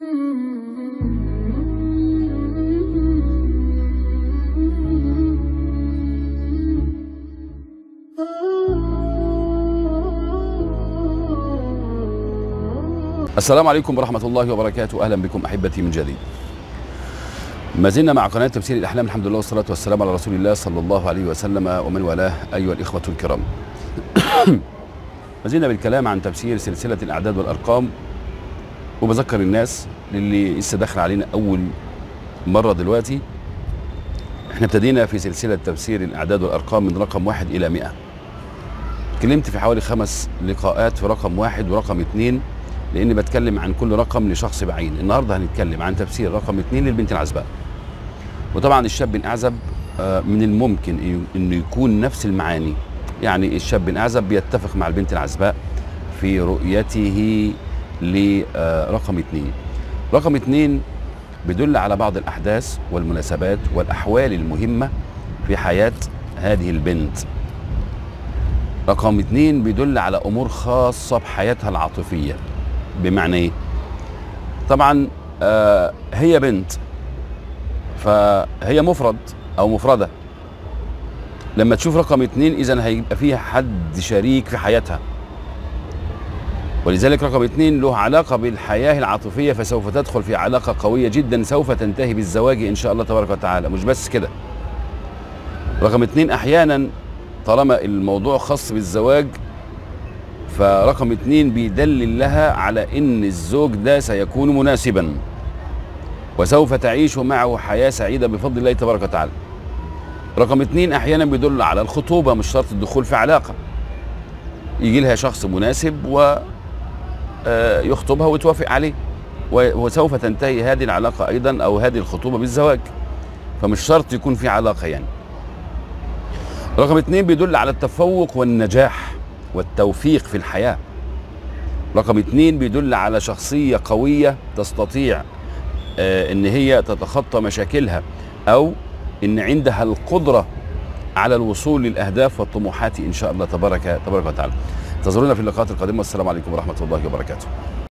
السلام عليكم ورحمة الله وبركاته أهلا بكم أحبتي من جديد ما زلنا مع قناة تفسير الأحلام الحمد لله والصلاة والسلام على رسول الله صلى الله عليه وسلم ومن والاه أيها الإخوة الكرام ما زلنا بالكلام عن تفسير سلسلة الأعداد والأرقام وبذكر الناس للي لسه داخل علينا أول مرة دلوقتي احنا ابتدينا في سلسلة تفسير الأعداد والأرقام من رقم واحد إلى مئة اتكلمت في حوالي خمس لقاءات في رقم واحد ورقم اثنين لاني بتكلم عن كل رقم لشخص بعين النهارده هنتكلم عن تفسير رقم اثنين للبنت العزباء وطبعا الشاب الاعزب آه، من الممكن انه يكون نفس المعاني يعني الشاب الاعزب بيتفق مع البنت العزباء في رؤيته لرقم اثنين رقم اثنين بيدل على بعض الاحداث والمناسبات والاحوال المهمه في حياه هذه البنت رقم اثنين بيدل على امور خاصه بحياتها العاطفيه بمعنى ايه طبعا آه هي بنت فهي مفرد او مفرده لما تشوف رقم اتنين اذا هيبقى فيها حد شريك في حياتها ولذلك رقم اتنين له علاقة بالحياة العاطفية فسوف تدخل في علاقة قوية جدا سوف تنتهي بالزواج إن شاء الله تبارك وتعالى مش بس كده رقم اتنين أحيانا طالما الموضوع خاص بالزواج فرقم اتنين بيدلل لها على ان الزوج ده سيكون مناسبا وسوف تعيش معه حياة سعيدة بفضل الله تبارك وتعالى رقم اتنين احيانا بيدل على الخطوبة مش شرط الدخول في علاقة يجي لها شخص مناسب و آه، يخطبها وتوافق عليه و- وسوف تنتهي هذه العلاقة ايضا او هذه الخطوبة بالزواج فمش شرط يكون في علاقة يعني رقم اتنين بيدل على التفوق والنجاح والتوفيق في الحياة رقم اتنين بيدل على شخصية قوية تستطيع آه، ان هي تتخطى مشاكلها او ان عندها القدرة على الوصول للاهداف والطموحات ان شاء الله تبارك تبارك وتعالى انتظرونا في اللقاءات القادمة والسلام عليكم ورحمة الله وبركاته